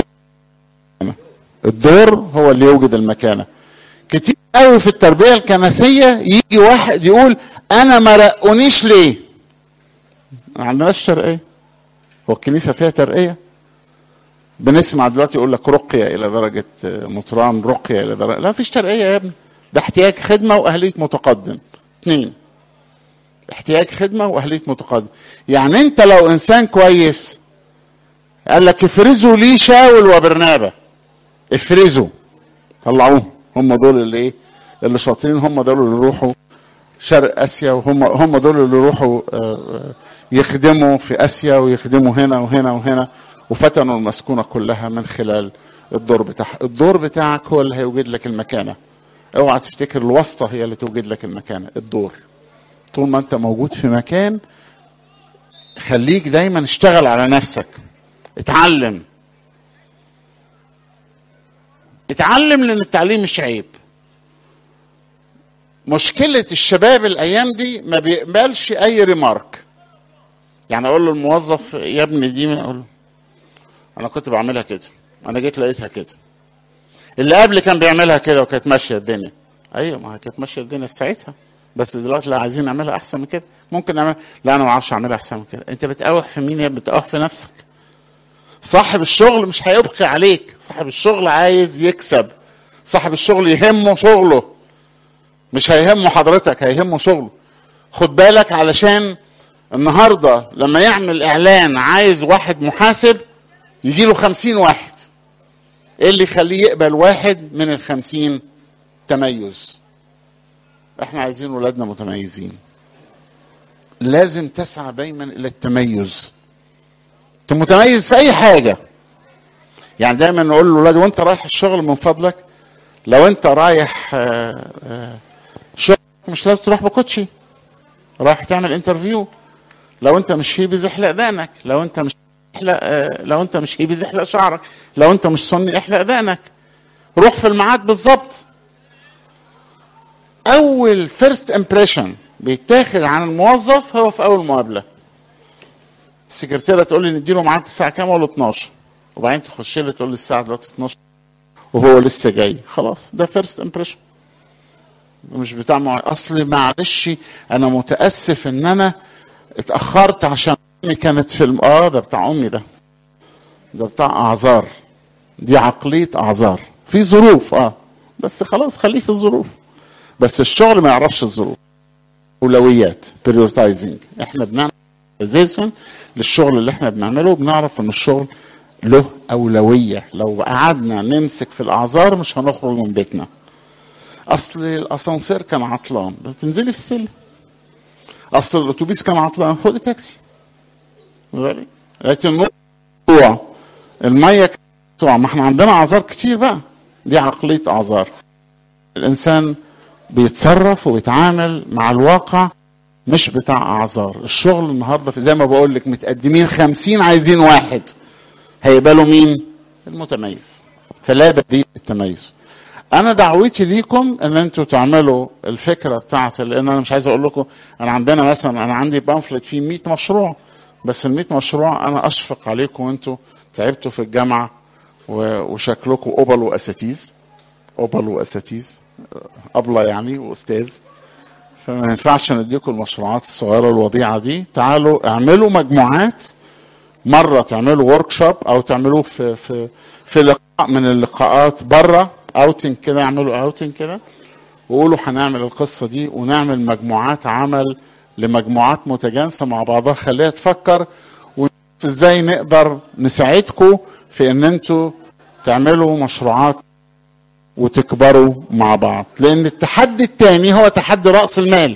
[SPEAKER 1] الدور هو اللي يوجد المكانة كتير قوي في التربية الكنسية يجي واحد يقول أنا ما رقونيش ليه؟ ما عندناش ترقية هو الكنيسة فيها ترقية؟ بنسمع دلوقتي يقول لك رقية إلى درجة مطران رقية إلى درجة لا فيش ترقية يا ابني ده احتياج خدمة وأهلية متقدم اثنين احتياج خدمة وأهلية متقدم يعني أنت لو إنسان كويس قال لك افرزوا لي شاول وبرنابا افرزوا طلعوهم هم دول اللي ايه اللي شاطرين هم دول اللي يروحوا شرق اسيا وهم هم دول اللي يروحوا يخدموا في اسيا ويخدموا هنا وهنا وهنا وفتنوا المسكونة كلها من خلال الدور بتاعها الدور بتاعك هو اللي هيوجد لك المكانة اوعى تفتكر الواسطة هي اللي توجد لك المكانة الدور طول ما انت موجود في مكان خليك دايما اشتغل على نفسك اتعلم اتعلم لان التعليم مش عيب مشكلة الشباب الأيام دي ما بيقبلش أي ريمارك يعني أقول له الموظف يا ابني دي من أقول له أنا كنت بعملها كده أنا جيت لقيتها كده اللي قبل كان بيعملها كده وكانت ماشية الدنيا أيوة ما كانت ماشية الدنيا في ساعتها بس دلوقتي لا عايزين نعملها أحسن من كده ممكن نعمل لا أنا ما أعرفش أعملها أحسن من كده أنت بتقاوح في مين يا بتقاوح في نفسك صاحب الشغل مش هيبقي عليك صاحب الشغل عايز يكسب صاحب الشغل يهمه شغله مش هيهمه حضرتك هيهمه شغله خد بالك علشان النهارده لما يعمل اعلان عايز واحد محاسب يجي له خمسين واحد ايه اللي يخليه يقبل واحد من الخمسين تميز احنا عايزين ولادنا متميزين لازم تسعى دايما الى التميز انت متميز في اي حاجه يعني دايما نقول لاولادي وانت رايح الشغل من فضلك لو انت رايح آه، آه، شغل مش لازم تروح بكوتشي رايح تعمل انترفيو لو انت مش هيبي زحلق دقنك لو انت مش احلق آه، لو انت مش هيبي زحلق شعرك لو انت مش سني احلق دقنك روح في الميعاد بالظبط اول فيرست امبريشن بيتاخد عن الموظف هو في اول مقابله السكرتيره تقول لي نديله ميعاد الساعه كام اقول له 12 وبعدين تخش لي تقول لي الساعه دلوقتي 12 وهو لسه جاي خلاص ده فيرست امبريشن مش بتاع مع... اصل معلش انا متاسف ان انا اتاخرت عشان امي كانت في الم... اه ده بتاع امي ده ده بتاع اعذار دي عقليه اعذار في ظروف اه بس خلاص خليه في الظروف بس الشغل ما يعرفش الظروف اولويات بريورتايزنج احنا بنعمل organization للشغل اللي احنا بنعمله بنعرف ان الشغل له اولويه لو قعدنا نمسك في الاعذار مش هنخرج من بيتنا اصل الاسانسير كان عطلان تنزلي في السلم اصل الاتوبيس كان عطلان خدي تاكسي غالي لكن الموضوع الميه كانت مقطوعة. ما احنا عندنا اعذار كتير بقى دي عقليه اعذار الانسان بيتصرف وبيتعامل مع الواقع مش بتاع اعذار الشغل النهارده في زي ما بقول لك متقدمين خمسين عايزين واحد هيقبلوا مين المتميز فلا بديل التميز انا دعوتي ليكم ان انتوا تعملوا الفكره بتاعت لان انا مش عايز اقول لكم انا عندنا مثلا انا عندي بامفلت فيه 100 مشروع بس ال 100 مشروع انا اشفق عليكم وانتوا تعبتوا في الجامعه و- وشكلكم قبل واساتيذ قبل واساتيذ ابله يعني واستاذ فما ينفعش نديكم المشروعات الصغيره الوضيعه دي تعالوا اعملوا مجموعات مره تعملوا ورك شوب او تعملوه في في في لقاء من اللقاءات بره اوتنج كده اعملوا اوتنج كده وقولوا هنعمل القصه دي ونعمل مجموعات عمل لمجموعات متجانسه مع بعضها خليها تفكر ونشوف ازاي نقدر نساعدكم في ان انتوا تعملوا مشروعات وتكبروا مع بعض لان التحدي الثاني هو تحدي راس المال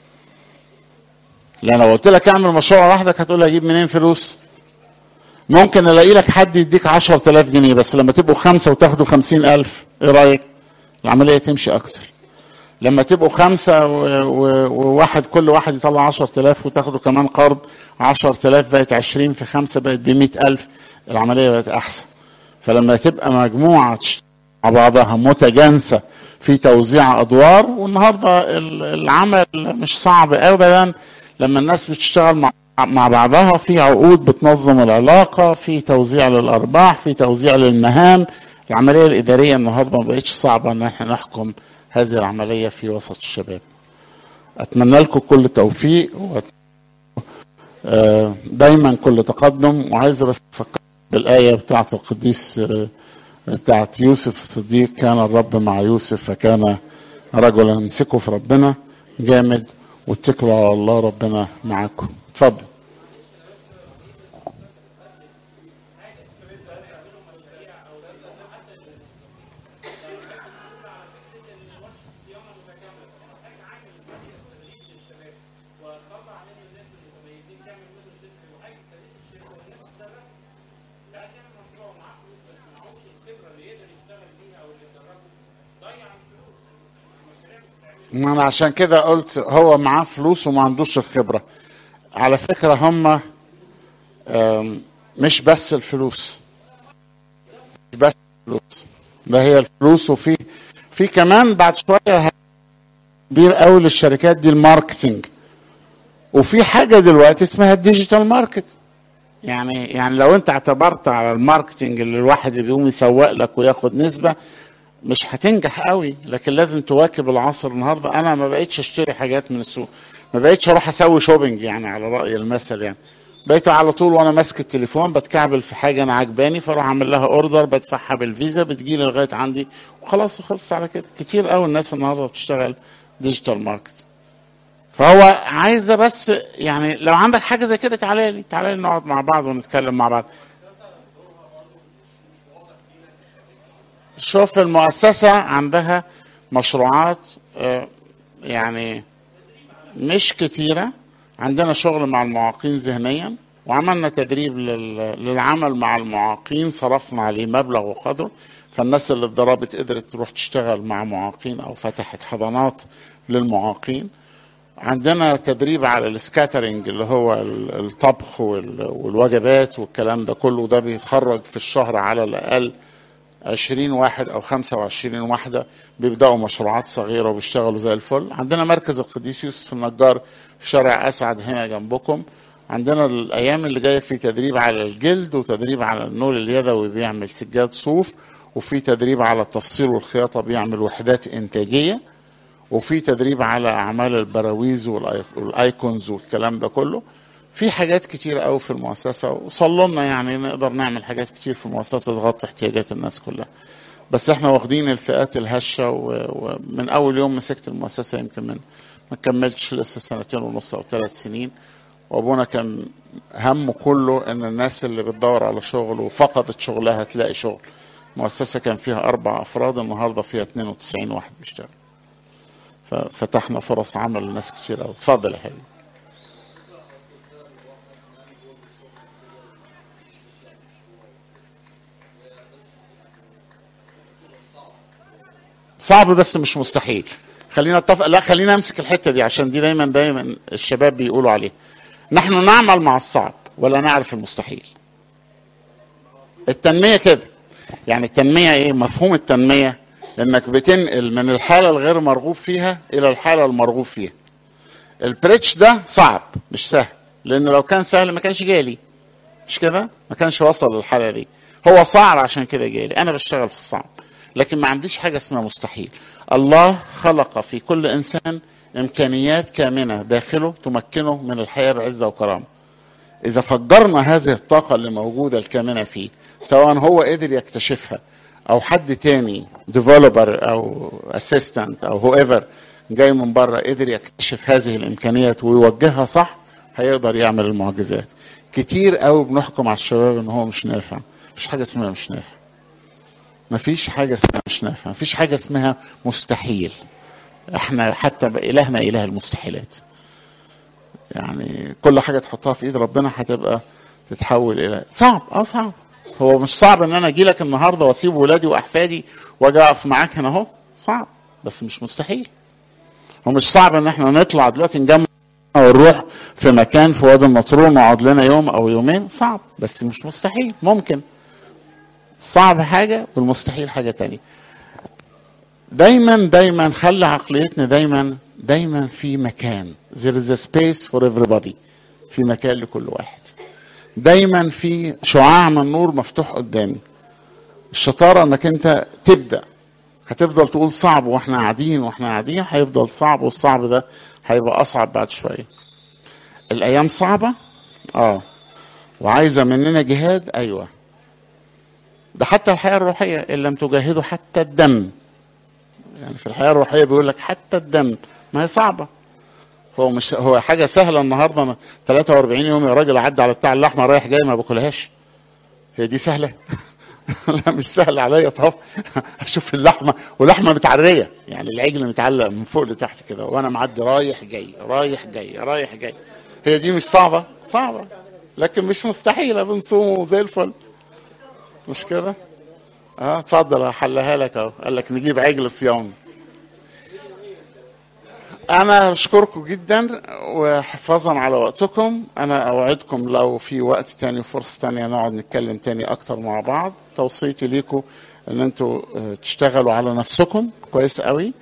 [SPEAKER 1] لان لو قلت لك اعمل مشروع لوحدك هتقول لي اجيب منين فلوس ممكن الاقي لك حد يديك 10000 جنيه بس لما تبقوا خمسه وتاخدوا 50000 ايه رايك العمليه تمشي اكتر لما تبقوا خمسة و- و- وواحد كل واحد يطلع 10000 وتاخدوا كمان قرض 10000 بقت 20 في خمسة بقت ب 100000 العملية بقت أحسن فلما تبقى مجموعة تشتغل مع بعضها متجانسة في توزيع أدوار والنهاردة ال- العمل مش صعب أبدا لما الناس بتشتغل مع مع بعضها في عقود بتنظم العلاقة في توزيع للأرباح في توزيع للمهام العملية الإدارية النهاردة ما بقتش صعبة إن احنا نحكم هذه العملية في وسط الشباب أتمنى لكم كل توفيق و آه، دايما كل تقدم وعايز بس أفكر بالآية بتاعة القديس آه، بتاعة يوسف الصديق كان الرب مع يوسف فكان رجلا امسكوا في ربنا جامد واتكلوا على الله ربنا معاكم اتفضل ما انا عشان كده قلت هو معاه فلوس وما عندوش الخبرة على فكرة هم آم، مش بس الفلوس مش بس الفلوس ده هي الفلوس وفي في كمان بعد شويه كبير قوي للشركات دي الماركتنج وفي حاجه دلوقتي اسمها الديجيتال ماركت يعني يعني لو انت اعتبرت على الماركتنج اللي الواحد بيقوم يسوق لك وياخد نسبه مش هتنجح قوي لكن لازم تواكب العصر النهارده انا ما بقيتش اشتري حاجات من السوق ما بقيتش اروح اسوي شوبينج يعني على راي المثل يعني بقيت على طول وانا ماسك التليفون بتكعبل في حاجه انا عجباني فاروح اعمل لها اوردر بدفعها بالفيزا بتجي لي لغايه عندي وخلاص وخلص على كده كتير قوي الناس النهارده بتشتغل ديجيتال ماركت فهو عايزه بس يعني لو عندك حاجه زي كده تعالى لي تعالى لي نقعد مع بعض ونتكلم مع بعض شوف المؤسسه عندها مشروعات آه، يعني مش كتيره عندنا شغل مع المعاقين ذهنيا وعملنا تدريب لل- للعمل مع المعاقين صرفنا عليه مبلغ وقدره فالناس اللي اتدربت قدرت تروح تشتغل مع معاقين او فتحت حضانات للمعاقين عندنا تدريب على السكاترينج اللي هو ال- الطبخ وال- والوجبات والكلام ده كله ده بيتخرج في الشهر على الاقل 20 واحد او 25 واحده بيبداوا مشروعات صغيره وبيشتغلوا زي الفل عندنا مركز القديس يوسف النجار في شارع اسعد هنا جنبكم عندنا الايام اللي جايه في تدريب على الجلد وتدريب على النول اليدوي بيعمل سجاد صوف وفي تدريب على التفصيل والخياطه بيعمل وحدات انتاجيه وفي تدريب على اعمال البراويز والآي- والايكونز والكلام ده كله في حاجات كتير قوي في المؤسسه وصلوا لنا يعني نقدر نعمل حاجات كتير في المؤسسه تغطي احتياجات الناس كلها بس احنا واخدين الفئات الهشه و- ومن اول يوم مسكت المؤسسه يمكن من ما كملتش لسه سنتين ونص او ثلاث سنين وابونا كان همه كله ان الناس اللي بتدور على شغل وفقدت شغلها تلاقي شغل المؤسسه كان فيها اربع افراد النهارده فيها 92 واحد بيشتغل ففتحنا فرص عمل لناس كتير قوي اتفضل يا حبيبي صعب بس مش مستحيل خلينا اتفق لا خلينا امسك الحته دي عشان دي دايما دايما الشباب بيقولوا عليها نحن نعمل مع الصعب ولا نعرف المستحيل التنميه كده يعني التنميه ايه مفهوم التنميه انك بتنقل من الحاله الغير مرغوب فيها الى الحاله المرغوب فيها البريتش ده صعب مش سهل لان لو كان سهل ما كانش جالي مش كده ما كانش وصل للحاله دي هو صعب عشان كده جالي انا بشتغل في الصعب لكن ما عنديش حاجه اسمها مستحيل الله خلق في كل انسان امكانيات كامنه داخله تمكنه من الحياه بعزه وكرامه اذا فجرنا هذه الطاقه اللي موجوده الكامنه فيه سواء هو قدر يكتشفها او حد تاني ديفلوبر او اسيستنت او هو ايفر جاي من بره قدر يكتشف هذه الامكانيات ويوجهها صح هيقدر يعمل المعجزات كتير قوي بنحكم على الشباب ان هو مش نافع مفيش حاجه اسمها مش نافع مفيش حاجه اسمها مش نافع مفيش حاجه اسمها مستحيل احنا حتى الهنا اله المستحيلات يعني كل حاجه تحطها في ايد ربنا هتبقى تتحول الى صعب اه صعب هو مش صعب ان انا اجي لك النهارده واسيب ولادي واحفادي واجي اقف معاك هنا اهو صعب بس مش مستحيل هو مش صعب ان احنا نطلع دلوقتي نجمع ونروح في مكان في وادي النطرون نقعد لنا يوم او يومين صعب بس مش مستحيل ممكن صعب حاجة والمستحيل حاجة تانية دايما دايما خلي عقليتنا دايما دايما في مكان there is a space for everybody في مكان لكل واحد دايما في شعاع من نور مفتوح قدامي الشطارة انك انت تبدأ هتفضل تقول صعب واحنا قاعدين واحنا قاعدين هيفضل صعب والصعب ده هيبقى اصعب بعد شوية الايام صعبة اه وعايزة مننا جهاد ايوه ده حتى الحياة الروحية إن لم تجاهدوا حتى الدم يعني في الحياة الروحية بيقول لك حتى الدم ما هي صعبة هو مش هو حاجة سهلة النهاردة أنا 43 يوم يا راجل أعدي على بتاع اللحمة رايح جاي ما باكلهاش هي دي سهلة لا مش سهل عليا طب اشوف اللحمه ولحمه متعريه يعني العجل متعلق من فوق لتحت كده وانا معدي رايح جاي رايح جاي رايح جاي هي دي مش صعبه صعبه لكن مش مستحيله بنصوم زي الفل مش كده اه اتفضل احلها لك اهو قال لك نجيب عجل صيام انا اشكركم جدا وحفاظا على وقتكم انا اوعدكم لو في وقت تاني وفرصه تانية نقعد نتكلم تاني اكتر مع بعض توصيتي ليكم ان انتوا اه، تشتغلوا على نفسكم كويس قوي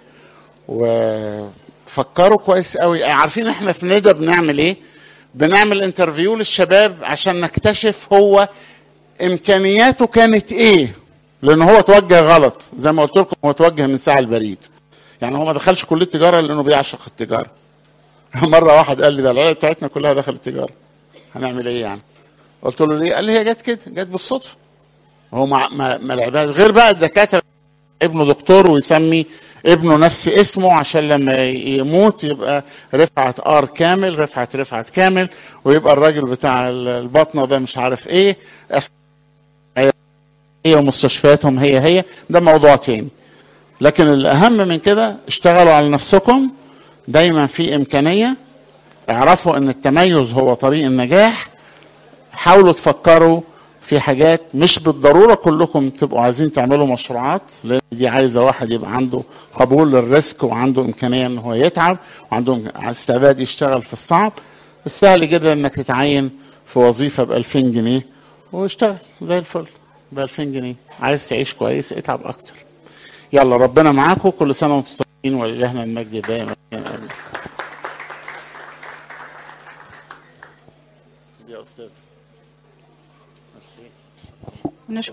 [SPEAKER 1] وفكروا كويس قوي عارفين احنا في ندى بنعمل ايه بنعمل انترفيو للشباب عشان نكتشف هو امكانياته كانت ايه لان هو توجه غلط زي ما قلت لكم هو توجه من ساعه البريد يعني هو ما دخلش كليه تجاره لانه بيعشق التجاره مره واحد قال لي ده العيله بتاعتنا كلها دخلت تجاره هنعمل ايه يعني قلت له ليه قال لي هي جت كده جت بالصدفه هو ما ما, ما لعبهاش غير بقى الدكاتره ابنه دكتور ويسمي ابنه نفس اسمه عشان لما يموت يبقى رفعت ار كامل رفعت رفعت كامل ويبقى الراجل بتاع البطنه ده مش عارف ايه هي ومستشفياتهم هي هي ده موضوع تاني لكن الاهم من كده اشتغلوا على نفسكم دايما في امكانيه اعرفوا ان التميز هو طريق النجاح حاولوا تفكروا في حاجات مش بالضروره كلكم تبقوا عايزين تعملوا مشروعات لان دي عايزه واحد يبقى عنده قبول للريسك وعنده امكانيه ان هو يتعب وعنده استعداد يشتغل في الصعب السهل جدا انك تتعين في وظيفه ب 2000 جنيه واشتغل زي الفل ب 2000 جنيه عايز تعيش كويس اتعب اكتر يلا ربنا معاكم كل سنه وانتم طيبين ولله المجد دائما امين يا استاذ ميرسي